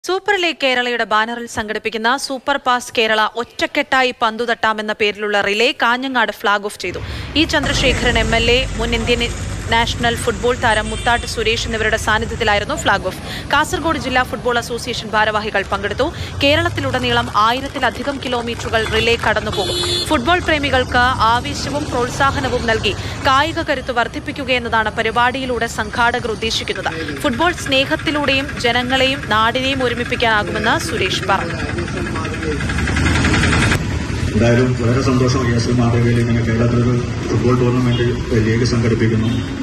super league കേരളയുടെ ബാനറിൽ സംഘടിപ്പിക്കുന്ന സൂപ്പർ പാസ് കേരള ഒറ്റക്കെട്ടായി പന്തു തട്ടാമെന്ന പേരിലുള്ള റിലേ കാഞ്ഞങ്ങാട് ഫ്ളാഗ് ഓഫ് ചെയ്തു E Chandrasekharan M L A മുൻ ഇന്ത്യൻ നാഷണൽ ഫുട്ബോൾ താരം മുത്താട്ട് സുരേഷ് എന്നിവരുടെ സാന്നിധ്യത്തിലായിരുന്നു ഫ്ളാഗ് ഓഫ് കാസർഗോഡ് ജില്ലാ ഫുട്ബോൾ അസോസിയേഷൻ ഭാരവാഹികൾ പങ്കെടുത്തു കേരളത്തിലുടനീളം ആയിരത്തിലധികം കിലോമീറ്ററുകൾ റിലേ കടന്നുപോകും ഫുട്ബോൾ പ്രേമികൾക്ക് ആവേശവും പ്രോത്സാഹനവും നൽകി കായിക കരുത്ത് വർദ്ധിപ്പിക്കുകയെന്നതാണ് പരിപാടിയിലൂടെ സംഘാടകർ ഉദ്ദേശിക്കുന്നത് ഫുട്ബോൾ സ്നേഹത്തിലൂടെയും ജനങ്ങളെയും നാടിനെയും ഒരുമിപ്പിക്കാനാകുമെന്ന് സുരേഷ് പറഞ്ഞു എന്തായാലും വളരെ സന്തോഷം എസ് എം മാധവിയിൽ ഇങ്ങനെ കേരളത്തിലൊരു ഫുട്ബോൾ ടൂർണമെന്റ് ലീഗ് സംഘടിപ്പിക്കുന്നു